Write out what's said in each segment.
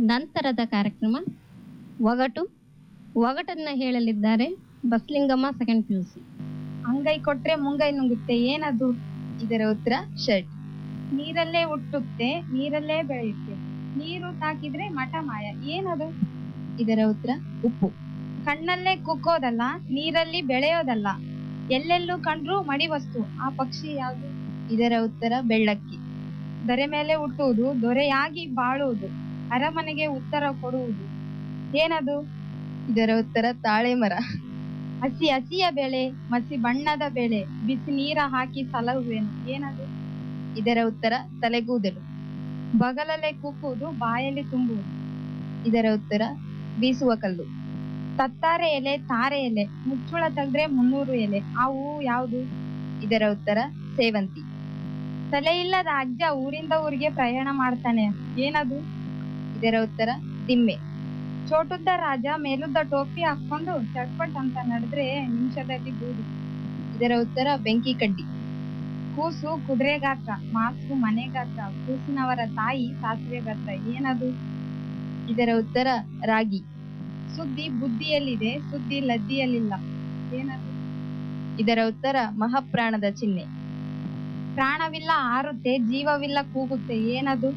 ನಂತರದ ಕಾರ್ಯಕ್ರಮ ಒಗಟು ಒಗಟನ್ನ ಹೇಳಲಿದ್ದಾರೆ Baslingamma second P U C ಅಂಗೈ ಕೊಟ್ರೆ ಮುಂಗೈ ನುಂಗುತ್ತೆ ಏನದು ಇದರ ಉತ್ತರ ಶರ್ಟ್ ನೀರಲ್ಲೇ ಹುಟ್ಟುತ್ತೆ ನೀರಲ್ಲೇ ಬೆಳೆಯುತ್ತೆ ನೀರು ತಾಕಿದ್ರೆ ಮಠ ಮಾಯ ಏನದು ಇದರ ಉತ್ತರ ಉಪ್ಪು ಕಣ್ಣಲ್ಲೇ ಕುಕ್ಕೋದಲ್ಲ ನೀರಲ್ಲಿ ಬೆಳೆಯೋದಲ್ಲ ಎಲ್ಲೆಲ್ಲೂ ಕಂಡ್ರು ಮಡಿ ವಸ್ತು ಆ ಪಕ್ಷಿ ಯಾವುದು ಇದರ ಉತ್ತರ ಬೆಳ್ಳಕ್ಕಿ ದೊರೆ ಮೇಲೆ ಹುಟ್ಟುವುದು ದೊರೆಯಾಗಿ ಬಾಳುವುದು ಅರಮನೆಗೆ ಉತ್ತರ ಕೊಡುವುದು ಏನದು ಇದರ ಉತ್ತರ ತಾಳೆ ಮರ ಹಸಿ ಹಸಿಯ ಬೆಳೆ ಮಸಿ ಬಣ್ಣದ ಬೆಳೆ ಬಿಸಿ ನೀರ ಹಾಕಿ ಸಲಹುವೆನು ಏನದು ಇದರ ಉತ್ತರ ತಲೆಗೂದಲು ಬಗಲಲ್ಲೇ ಕುಕ್ಕುವುದು ಬಾಯಲ್ಲಿ ತುಂಬುವುದು ಇದರ ಉತ್ತರ ಬೀಸುವ ಕಲ್ಲು ತತ್ತಾರೆ ಎಲೆ ತಾರೆ ಎಲೆ ಮುಚ್ಚುಳ ತೆಗ್ದ್ರೆ ಮುನ್ನೂರು ಎಲೆ ಆ ಹೂವು ಯಾವುದು ಇದರ ಉತ್ತರ ಸೇವಂತಿ ತಲೆ ಇಲ್ಲದ ಅಜ್ಜ ಊರಿಂದ ಊರಿಗೆ ಪ್ರಯಾಣ ಮಾಡ್ತಾನೆ ಏನದು ಇದರ ಉತ್ತರ ದಿಮ್ಮೆ ಚೋಟುದ್ದ ರಾಜ ಮೇಲುದ್ದ ಟೋಪಿ ಹಾಕೊಂಡು ಚಟ್ಪಟ್ ಅಂತ ನಡೆದ್ರೆ ನಿಮಿಷದಲ್ಲಿ ಬೂದಿ ಇದರ ಉತ್ತರ ಬೆಂಕಿ ಕಡ್ಡಿ ಕೂಸು ಕುದುರೆ ಗಾತ್ರ ಮಾಸು ಮನೆ ಗಾತ್ರ ಕೂಸಿನವರ ತಾಯಿ ಸಾಸಿವೆ ಗಾತ್ರ ಏನದು ಇದರ ಉತ್ತರ ರಾಗಿ ಸುದ್ದಿ ಬುದ್ಧಿಯಲ್ಲಿದೆ ಸುದ್ದಿ ಲದ್ದಿಯಲ್ಲಿಲ್ಲ ಏನದು ಇದರ ಉತ್ತರ ಮಹಾಪ್ರಾಣದ ಚಿಹ್ನೆ ಪ್ರಾಣವಿಲ್ಲ ಆರುತ್ತೆ ಜೀವವಿಲ್ಲ ಕೂಗುತ್ತೆ ಏನದು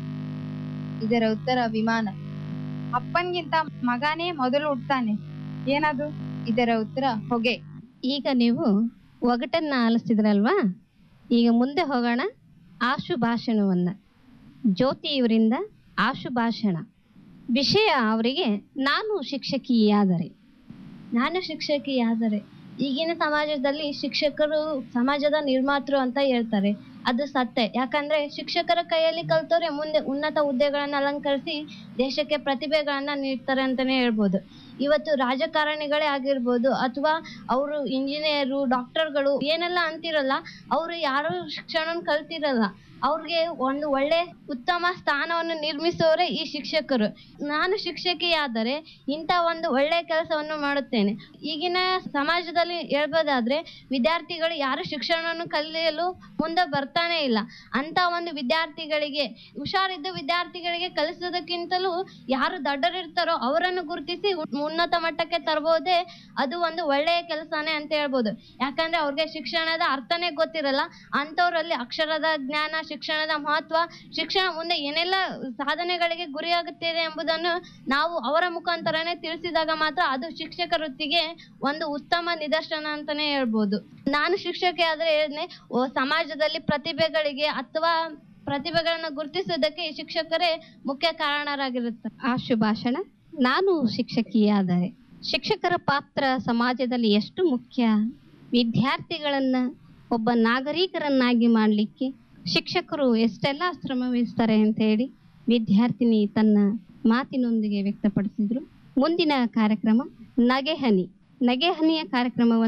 ಇದರ ಉತ್ತರ ವಿಮಾನ ಅಪ್ಪನ್ಗಿಂತ ಮಗನೇ ಮೊದಲು ಹುಟ್ತಾನೆ ಏನದು ಇದರ ಉತ್ತರ ಹೊಗೆ ಈಗ ನೀವು ಒಗಟನ್ನ ಆಲಿಸ್ತಿದ್ರಲ್ವಾ ಈಗ ಮುಂದೆ ಹೋಗೋಣ ಆಶು ಭಾಷಣವನ್ನ ಜ್ಯೋತಿ ಇವರಿಂದ ಆಶು ಭಾಷಣ ವಿಷಯ ಅವರಿಗೆ ನಾನು ಶಿಕ್ಷಕಿಯಾದರೆ ನಾನು ಶಿಕ್ಷಕಿಯಾದರೆ ಈಗಿನ ಸಮಾಜದಲ್ಲಿ ಶಿಕ್ಷಕರು ಸಮಾಜದ ನಿರ್ಮಾತೃ ಅಂತ ಹೇಳ್ತಾರೆ ಅದು ಸತ್ಯ ಯಾಕಂದ್ರೆ ಶಿಕ್ಷಕರ ಕೈಯಲ್ಲಿ ಕಲ್ತವ್ರೆ ಮುಂದೆ ಉನ್ನತ ಹುದ್ದೆಗಳನ್ನ ಅಲಂಕರಿಸಿ ದೇಶಕ್ಕೆ ಪ್ರತಿಭೆಗಳನ್ನ ನೀಡ್ತಾರೆ ಅಂತಾನೆ ಹೇಳ್ಬೋದು ಇವತ್ತು ರಾಜಕಾರಣಿಗಳೇ ಆಗಿರ್ಬೋದು ಅಥವಾ ಅವರು ಇಂಜಿನಿಯರು ಡಾಕ್ಟರ್ಗಳು ಏನೆಲ್ಲ ಅಂತಿರಲ್ಲ ಅವರು ಯಾರು ಶಿಕ್ಷಣ ಕಲ್ತಿರಲ್ಲ ಅವ್ರಿಗೆ ಒಂದು ಒಳ್ಳೆ ಉತ್ತಮ ಸ್ಥಾನವನ್ನು ನಿರ್ಮಿಸುವವರೇ ಈ ಶಿಕ್ಷಕರು ನಾನು ಶಿಕ್ಷಕಿಯಾದರೆ ಇಂಥ ಒಂದು ಒಳ್ಳೆ ಕೆಲಸವನ್ನು ಮಾಡುತ್ತೇನೆ ಈಗಿನ ಸಮಾಜದಲ್ಲಿ ಹೇಳ್ಬೋದಾದ್ರೆ ವಿದ್ಯಾರ್ಥಿಗಳು ಯಾರು ಶಿಕ್ಷಣವನ್ನು ಕಲಿಯಲು ಮುಂದೆ ಬರ್ತಾನೆ ಇಲ್ಲ ಅಂತ ಒಂದು ವಿದ್ಯಾರ್ಥಿಗಳಿಗೆ ಹುಷಾರಿದ್ದ ವಿದ್ಯಾರ್ಥಿಗಳಿಗೆ ಕಲಿಸೋದಕ್ಕಿಂತಲೂ ಯಾರು ದೊಡ್ಡರಿರ್ತಾರೋ ಅವರನ್ನು ಗುರುತಿಸಿ ಉ- ಉನ್ನತ ಮಟ್ಟಕ್ಕೆ ತರಬಹುದೇ ಅದು ಒಂದು ಒಳ್ಳೆಯ ಕೆಲಸನೇ ಅಂತ ಹೇಳ್ಬೋದು ಯಾಕಂದ್ರೆ ಅವ್ರಿಗೆ ಶಿಕ್ಷಣದ ಅರ್ಥನೇ ಗೊತ್ತಿರಲ್ಲ ಅಂಥವ್ರಲ್ಲಿ ಅಕ್ಷರದ ಜ್ಞಾನ ಶಿಕ್ಷಣದ ಮಹತ್ವ ಶಿಕ್ಷಣ ಮುಂದೆ ಏನೆಲ್ಲ ಸಾಧನೆಗಳಿಗೆ ಗುರಿಯಾಗುತ್ತಿದೆ ಎಂಬುದನ್ನು ನಾವು ಅವರ ಮುಖಾಂತರನೇ ತಿಳಿಸಿದಾಗ ಮಾತ್ರ ಅದು ಶಿಕ್ಷಕ ವೃತ್ತಿಗೆ ಒಂದು ಉತ್ತಮ ನಿದರ್ಶನ ಅಂತಾನೆ ಹೇಳ್ಬೋದು ನಾನು ಶಿಕ್ಷಕಿ ಆದ್ರೆ ಏನೇ, ಓ, ಸಮಾಜದಲ್ಲಿ ಪ್ರತಿಭೆಗಳಿಗೆ ಅಥವಾ ಪ್ರತಿಭೆಗಳನ್ನ ಗುರುತಿಸೋದಕ್ಕೆ ಈ ಶಿಕ್ಷಕರೇ ಮುಖ್ಯ ಕಾರಣರಾಗಿರುತ್ತಾರೆ ಆಶು ಭಾಷಣ ನಾನು ಶಿಕ್ಷಕಿಯಾದರೆ ಶಿಕ್ಷಕರ ಪಾತ್ರ ಸಮಾಜದಲ್ಲಿ ಎಷ್ಟು ಮುಖ್ಯ ವಿದ್ಯಾರ್ಥಿಗಳನ್ನ ಒಬ್ಬ ನಾಗರಿಕರನ್ನಾಗಿ ಮಾಡಲಿಕ್ಕೆ ಶಿಕ್ಷಕರು ಎಷ್ಟೆಲ್ಲ ಶ್ರಮ ವಹಿಸ್ತಾರೆ ಅಂತ ಹೇಳಿ ವಿದ್ಯಾರ್ಥಿನಿ ತನ್ನ ಮಾತಿನೊಂದಿಗೆ ವ್ಯಕ್ತಪಡಿಸಿದ್ರು ಮುಂದಿನ ಕಾರ್ಯಕ್ರಮ ನಗೆಹನಿ ನಗೆಹನಿಯ ಕಾರ್ಯಕ್ರಮವನ್ನು